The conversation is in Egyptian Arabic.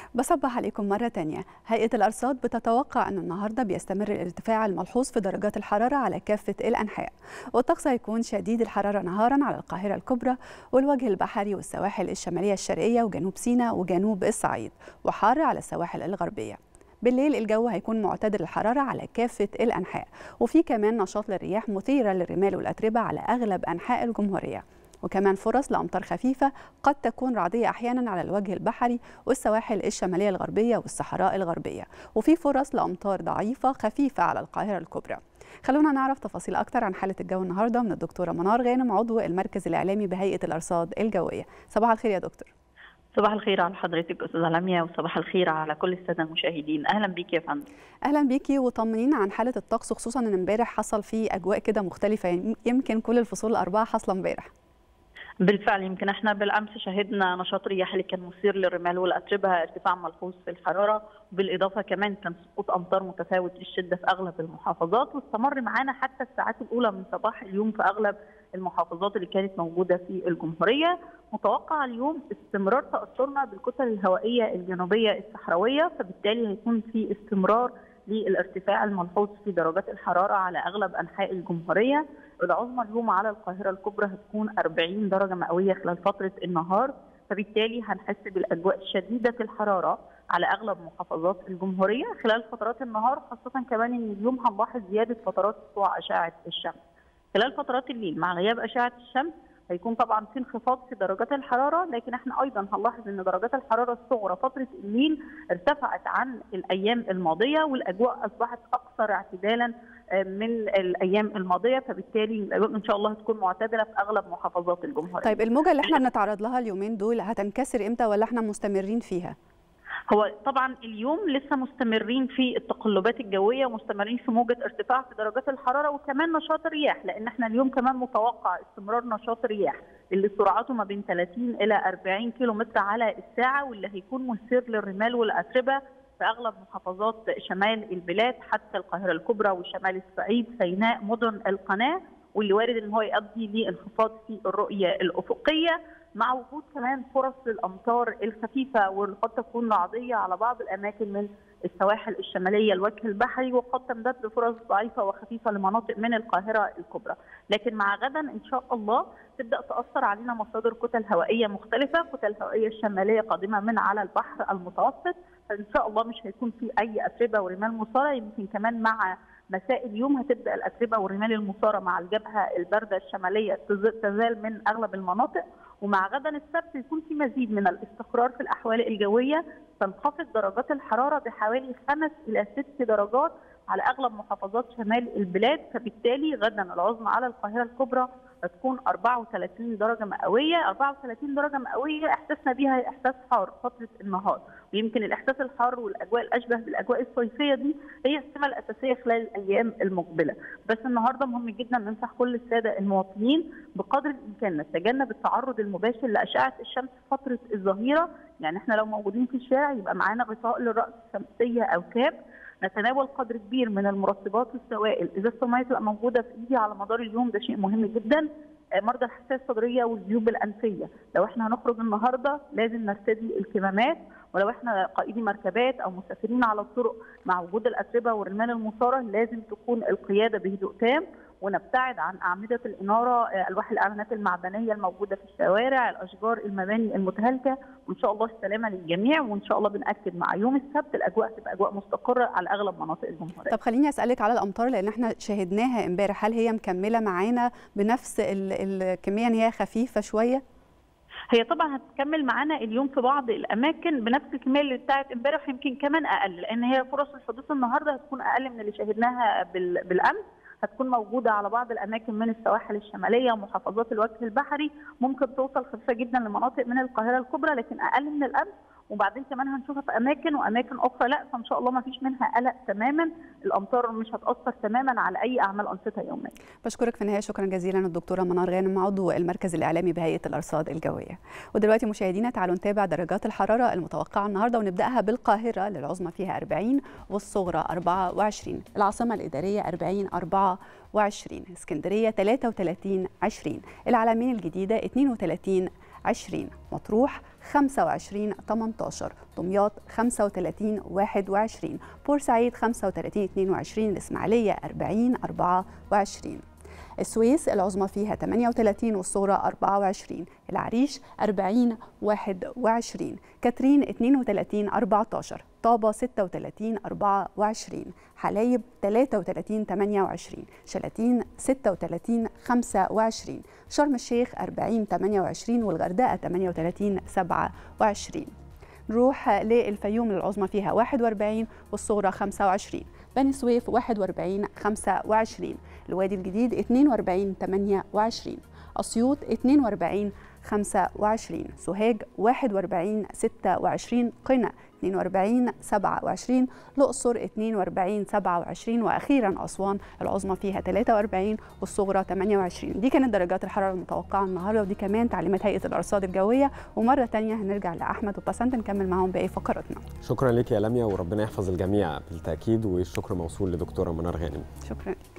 بصبح عليكم مرة تانية هيئة الأرصاد بتتوقع أن النهاردة بيستمر الارتفاع الملحوظ في درجات الحرارة على كافة الأنحاء والطقس هيكون شديد الحرارة نهارا على القاهرة الكبرى والوجه البحري والسواحل الشمالية الشرقية وجنوب سيناء وجنوب الصعيد وحار على السواحل الغربية بالليل الجو هيكون معتدل الحرارة على كافة الأنحاء وفي كمان نشاط للرياح مثيرة للرمال والأتربة على أغلب أنحاء الجمهورية وكمان فرص لأمطار خفيفة قد تكون رعدية أحيانا على الوجه البحري والسواحل الشمالية الغربية والصحراء الغربية وفي فرص لأمطار ضعيفة خفيفة على القاهرة الكبرى خلونا نعرف تفاصيل أكتر عن حالة الجو النهاردة من الدكتورة منار غانم عضو المركز الإعلامي بهيئة الأرصاد الجوية صباح الخير يا دكتور صباح الخير على حضرتك استاذه لميا وصباح الخير على كل الساده المشاهدين اهلا بيكي يا فندم اهلا بيكي وطمنينا عن حاله الطقس خصوصا ان امبارح حصل فيه اجواء كده مختلفه يمكن كل الفصول الاربعه حاصله امبارح بالفعل يمكن احنا بالامس شهدنا نشاط رياح اللي كان مثير للرمال والاتربه ارتفاع ملحوظ في الحراره بالاضافه كمان كان سقوط امطار متفاوت الشده في اغلب المحافظات واستمر معانا حتى الساعات الاولى من صباح اليوم في اغلب المحافظات اللي كانت موجوده في الجمهوريه متوقع اليوم استمرار تاثرنا بالكتل الهوائيه الجنوبيه الصحراويه فبالتالي هيكون في استمرار للارتفاع الملحوظ في درجات الحراره على اغلب انحاء الجمهوريه العظمى اليوم على القاهره الكبرى هتكون 40 درجه مئويه خلال فتره النهار فبالتالي هنحس بالاجواء شديده الحراره على اغلب محافظات الجمهوريه خلال فترات النهار خاصه كمان ان اليوم هنلاحظ زياده فترات سطوع اشعه الشمس خلال فترات الليل مع غياب اشعه الشمس هيكون طبعا في انخفاض في درجات الحراره لكن احنا ايضا هنلاحظ ان درجات الحراره الصغرى فتره الليل ارتفعت عن الايام الماضيه والاجواء اصبحت اكثر اعتدالا من الايام الماضيه فبالتالي الاجواء ان شاء الله هتكون معتدله في اغلب محافظات الجمهوريه. طيب الموجه اللي احنا بنتعرض لها اليومين دول هتنكسر امتى ولا احنا مستمرين فيها؟ هو طبعا اليوم لسه مستمرين في التقلبات الجويه ومستمرين في موجه ارتفاع في درجات الحراره وكمان نشاط الرياح لان احنا اليوم كمان متوقع استمرار نشاط الرياح اللي سرعته ما بين 30 الى 40 كيلو متر على الساعه واللي هيكون مثير للرمال والاتربه في اغلب محافظات شمال البلاد حتى القاهره الكبرى وشمال الصعيد سيناء مدن القناه واللي وارد ان هو يؤدي لانخفاض في الرؤيه الافقيه مع وجود كمان فرص للامطار الخفيفه واللي قد تكون رعديه على بعض الاماكن من السواحل الشماليه الوجه البحري وقد تمتد بفرص ضعيفه وخفيفه لمناطق من القاهره الكبرى، لكن مع غدا ان شاء الله تبدا تاثر علينا مصادر كتل هوائيه مختلفه، كتل هوائيه الشماليه قادمه من على البحر المتوسط، فان شاء الله مش هيكون في اي اتربه ورمال مثاره يمكن كمان مع مساء اليوم هتبدا الاتربه والرمال المثاره مع الجبهه البارده الشماليه تزال من اغلب المناطق ومع غدا السبت يكون في مزيد من الاستقرار في الاحوال الجويه تنخفض درجات الحراره بحوالي خمس الى ست درجات على اغلب محافظات شمال البلاد فبالتالي غدا العظمى على القاهره الكبرى هتكون 34 درجه مئويه 34 درجه مئويه احساسنا بيها احساس حار فتره النهار ويمكن الاحساس الحار والاجواء الاشبه بالاجواء الصيفيه دي هي السمه الاساسيه خلال الايام المقبله بس النهارده مهم جدا ننصح كل الساده المواطنين بقدر الامكان نتجنب التعرض المباشر لاشعه الشمس فتره الظهيره يعني احنا لو موجودين في الشارع يبقى معانا غطاء للراس شمسيه او كاب نتناول قدر كبير من المرطبات والسوائل اذا الميه تبقى موجوده في ايدي على مدار اليوم ده شيء مهم جدا مرضى الحساسيه الصدريه والجيوب الانفيه لو احنا هنخرج النهارده لازم نرتدي الكمامات ولو احنا قائدي مركبات او مسافرين على الطرق مع وجود الاتربه والرمال المثاره لازم تكون القياده بهدوء تام ونبتعد عن اعمده الاناره الواح الاعلانات المعدنيه الموجوده في الشوارع الاشجار المباني المتهالكه وان شاء الله السلامه للجميع وان شاء الله بناكد مع يوم السبت الاجواء تبقى اجواء مستقره على اغلب مناطق الجمهوريه. طب خليني اسالك على الامطار لان احنا شاهدناها امبارح هل هي مكمله معانا بنفس الكميه ان هي خفيفه شويه؟ هي طبعا هتكمل معانا اليوم في بعض الاماكن بنفس الكميه اللي بتاعت امبارح يمكن كمان اقل لان هي فرص الحدوث النهارده هتكون اقل من اللي شاهدناها بالامس هتكون موجوده على بعض الاماكن من السواحل الشماليه ومحافظات الوجه البحري ممكن توصل خفيفه جدا لمناطق من القاهره الكبرى لكن اقل من الامس وبعدين كمان هنشوفها في اماكن واماكن اخرى لا فان شاء الله ما فيش منها قلق تماما الامطار مش هتاثر تماما على اي اعمال انشطه يوميه. بشكرك في النهايه شكرا جزيلا الدكتوره منار غانم عضو المركز الاعلامي بهيئه الارصاد الجويه. ودلوقتي مشاهدينا تعالوا نتابع درجات الحراره المتوقعه النهارده ونبداها بالقاهره للعظمى فيها 40 والصغرى 24 العاصمه الاداريه 40 24 اسكندريه 33 20 العلمين الجديده 32 20 مطروح 25 18 دمياط 35 21 بورسعيد 35 22 الإسماعيلية 40 24 السويس العظمى فيها 38 والصغرى 24 العريش 40 21 كاترين 32 14 طابة 36 24 حلايب 33 28 شلاتين 36 25 شرم الشيخ 40 28 والغردقة 38 27 نروح للفيوم العظمى فيها 41 والصغرى 25 بني سويف 41 25 الوادي الجديد 42 28 أسيوط 42 25 سوهاج 41 26 قنا 42 27 الأقصر 42 27 وأخيرا أسوان العظمى فيها 43 والصغرى 28 دي كانت درجات الحرارة المتوقعة النهاردة ودي كمان تعليمات هيئة الأرصاد الجوية ومرة تانية هنرجع لأحمد وبسنت نكمل معاهم باقي فقراتنا شكرا لك يا لميا وربنا يحفظ الجميع بالتاكيد والشكر موصول لدكتوره منار غانم شكرا